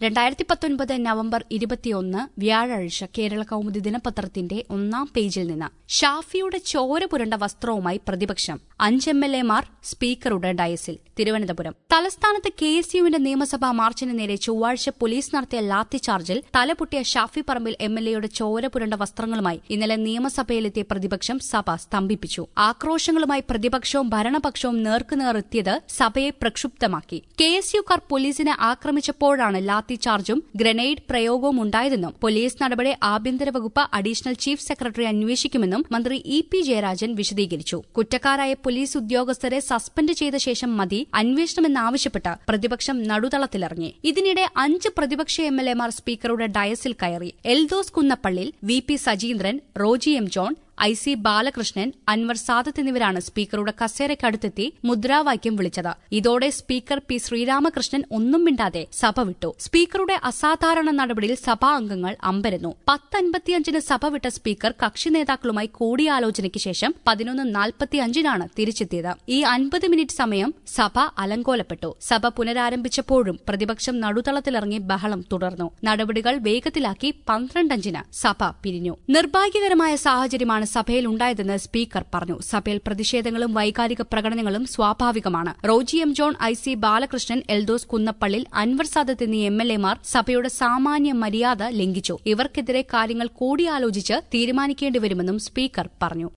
രണ്ടായിരത്തി പത്തൊൻപത് നവംബർ ഇരുപത്തിയൊന്ന് വ്യാഴാഴ്ച കേരള കൗമുദി ദിനപത്രത്തിന്റെ ഒന്നാം പേജിൽ നിന്ന് ഷാഫിയുടെ ചോര പുരണ്ട വസ്ത്രവുമായി പ്രതിപക്ഷം അഞ്ച് എം എൽ എമാർ സ്പീക്കറുടെ ഡയസിൽ തിരുവനന്തപുരം തലസ്ഥാനത്ത് കെ എസ് യുവിന്റെ നിയമസഭാ മാർച്ചിന് നേരെ ചൊവ്വാഴ്ച പോലീസ് നടത്തിയ ലാത്തിചാർജിൽ തലപൊട്ടിയ ഷാഫി പറമ്പിൽ എം എൽ എയുടെ ചോര പുരണ്ട വസ്ത്രങ്ങളുമായി ഇന്നലെ നിയമസഭയിലെത്തിയ പ്രതിപക്ഷം സഭ സ്തംഭിപ്പിച്ചു ആക്രോശങ്ങളുമായി പ്രതിപക്ഷവും ഭരണപക്ഷവും നേർക്കുനേർ എത്തിയത് സഭയെ പ്രക്ഷുബ്ധമാക്കി കെ എസ് യുക്കാർ പോലീസിനെ ആക്രമിച്ചപ്പോഴാണ് ലാത്തിചാർജും ഗ്രനേഡ് പ്രയോഗവും ഉണ്ടായതെന്നും പോലീസ് നടപടി ആഭ്യന്തര വകുപ്പ് അഡീഷണൽ ചീഫ് സെക്രട്ടറി അന്വേഷിക്കുമെന്നും മന്ത്രി ഇ പി ജയരാജൻ വിശദീകരിച്ചു കുറ്റക്കാരായ പോലീസ് ഉദ്യോഗസ്ഥരെ സസ്പെൻഡ് ചെയ്ത ശേഷം മതി അന്വേഷണമെന്നാവശ്യപ്പെട്ട് പ്രതിപക്ഷം നടുതളത്തിലിറങ്ങി ഇതിനിടെ അഞ്ച് പ്രതിപക്ഷ എം എൽ എമാർ സ്പീക്കറുടെ ഡയസിൽ കയറി Eldhose Kunnappillil V P Sajeendran Roji M John I C Balakrishnan Anwar Sadath എന്നിവരാണ് സ്പീക്കറുടെ കസേരയ്ക്കടുത്തെത്തി മുദ്രാവാക്യം വിളിച്ചത് ഇതോടെ സ്പീക്കർ പി ശ്രീരാമകൃഷ്ണൻ ഒന്നും മിണ്ടാതെ സഭ വിട്ടു സ്പീക്കറുടെ അസാധാരണ നടപടിയിൽ സഭാ അംഗങ്ങൾ അമ്പരന്നു പത്തൻപത്തിയഞ്ചിന് സഭ വിട്ട സ്പീക്കർ കക്ഷി നേതാക്കളുമായി കൂടിയാലോചനയ്ക്ക് ശേഷം പതിനൊന്ന് നാൽപ്പത്തിയഞ്ചിനാണ് തിരിച്ചെത്തിയത് ഈ അൻപത് മിനിറ്റ് സമയം സഭ അലങ്കോലപ്പെട്ടു സഭ പുനരാരംഭിച്ചപ്പോഴും പ്രതിപക്ഷം നടുതളത്തിലിറങ്ങി ബഹളം തുടർന്നു നടപടികൾ വേഗത്തിലാക്കി പന്ത്രണ്ടഞ്ചിന് സഭ പിരിഞ്ഞു നിർഭാഗ്യകരമായ സാഹചര്യമാണ് സഭയിൽ ഉണ്ടായതെന്ന് സ്പീക്കർ പറഞ്ഞു സഭയിൽ പ്രതിഷേധങ്ങളും വൈകാരിക പ്രകടനങ്ങളും സ്വാഭാവികമാണ് Roji M John I C Balakrishnan Eldhose Kunnappillil Anwar Sadath എന്നീ എം എൽ എമാർ സഭയുടെ സാമാന്യ മര്യാദ ലംഘിച്ചു ഇവർക്കെതിരെ കാര്യങ്ങൾ കൂടിയാലോചിച്ച് തീരുമാനിക്കേണ്ടിവരുമെന്നും സ്പീക്കർ പറഞ്ഞു